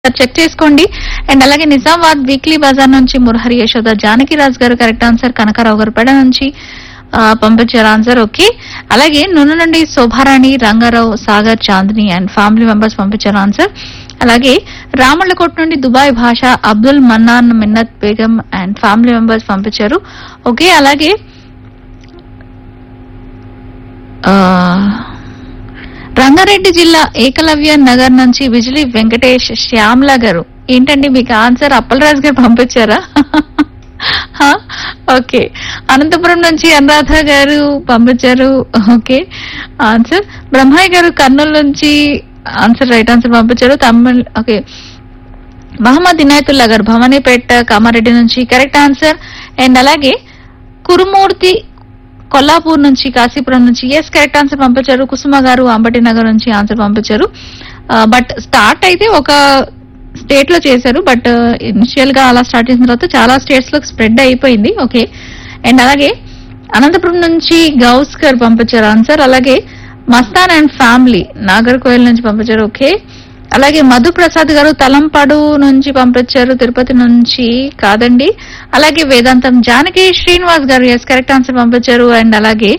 Check చేసుకోండి and అలాగే Nizamabad weekly Bazar నుంచి మురహరి యశోద జానకి రాజ్ గారు కరెక్ట్ ఆన్సర్ కనకారావు గారు పెడ నుంచి ఆ, పంపించారు ఆన్సర్ ఓకే అలాగే నూనె నుండి Shobharani Rangarao Sagar Chandini and family members పంపించారు ఆన్సర్ అలాగే రామళ్ళకోట నుండి Dubai Basha Abdul Mannan Minnat Begum and family members పంపించారు ఓకే అలాగే ఆ, రంగారెడ్డి జిల్లా ఏకలవ్య నగర్ నుంచి విజిలి వెంకటేష్ శ్యామ్ల గారు ఏంటండి మీకు ఆన్సర్ అప్పలరాజు గారు పంపించారా హా? ఓకే అనంతపురం నుంచి అనురాధ గారు పంపించారు ఓకే ఆన్సర్ బ్రహ్మయ్య గారు కర్నూలు నుంచి ఆన్సర్ రైట్ ఆన్సర్ పంపించారు తమిళ్ ఓకే మహమ్మద్ ఇనాయతుల్లా గారు భవానీపేట కామారెడ్డి నుంచి కరెక్ట్ ఆన్సర్ అండ్ అలాగే కురుమూర్తి కొల్లాపూర్ నుంచి కాశీపురం నుంచి ఎస్ కరెక్ట్ ఆన్సర్ పంపించారు కుసుమ గారు అంబటి నగర్ నుంచి ఆన్సర్ పంపించారు బట్ స్టార్ట్ అయితే ఒక స్టేట్ లో చేశారు బట్ ఇనిషియల్ గా అలా స్టార్ట్ చేసిన తర్వాత చాలా స్టేట్స్ లో స్ప్రెడ్ అయిపోయింది ఓకే అండ్ అలాగే అనంతపురం నుంచి గౌస్ గారు పంపించారు ఆన్సర్ అలాగే మస్తాన్ అండ్ ఫ్యామిలీ నాగర్కోయిల్ నుంచి పంపించారు ఓకే అలాగే మధు ప్రసాద్ గారు తలంపాడు నుంచి పంపించారు తిరుపతి నుంచి కాదండి అలాగే వేదాంతం Janaki Srinivas garu yes correct answer పంపించారు అండ్ అలాగే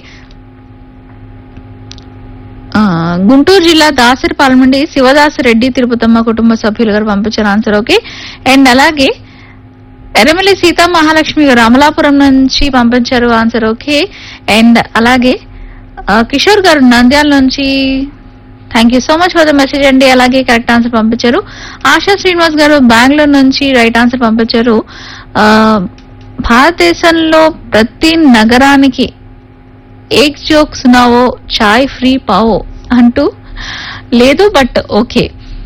ఆ, గుంటూరు జిల్లా దాసరిపాలెం నుండి శివదాస్ రెడ్డి తిరుపతమ్మ కుటుంబ సభ్యులు గారు పంపించారు ఆన్సర్ ఓకే అండ్ అలాగే ఎర్రమల్లి సీతా మహాలక్ష్మి గారు అమలాపురం నుంచి పంపించారు ఆన్సర్ ఓకే అండ్ అలాగే ఆ, కిషోర్ గారు నంద్యాల నుంచి thank you so much for the message అండి అలాగే కరెక్ట్ ఆన్సర్ పంపించారు ఆశా శ్రీనివాస్ గారు బెంగళూరు నుంచి రైట్ ఆన్సర్ పంపించారు ఆ, భారతదేశంలో ప్రతి నగరానికి ఏక్ జోక్ సునావో చాయ్ ఫ్రీ పావో అంటూ లేదు బట్ ఓకే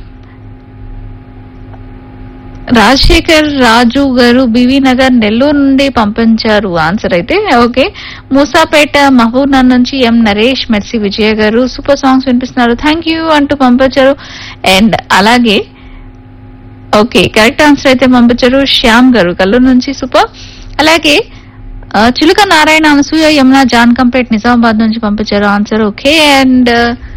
రాజశేఖర్ రాజు గారు బివి నగర్ నెల్లూరు నుండి పంపించారు ఆన్సర్ అయితే ఓకే మూసాపేట మహబూబ్ నగర్ నుంచి ఎం నరేష్ మెర్సీ విజయ గారు సూపర్ సాంగ్స్ వినిపిస్తున్నారు థ్యాంక్ యూ అంటూ పంపించారు అండ్ అలాగే ఓకే కరెక్ట్ ఆన్సర్ అయితే పంపించారు శ్యామ్ గారు కల్లూరు నుంచి సూపర్ అలాగే ఆ, చిలుక నారాయణ అనసూయ యమున జాన్ కంపేట్ నిజామాబాద్ నుంచి పంపించారు ఆన్సర్ ఓకే అండ్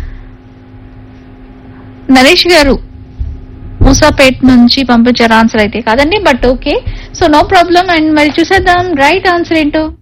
నరేష్ గారు మూసాపేట్ నుంచి పంపించారు ఆన్సర్ అయితే కాదండి but okay so no problem and మరి చూసేద్దాం రైట్ ఆన్సర్ ఏంటో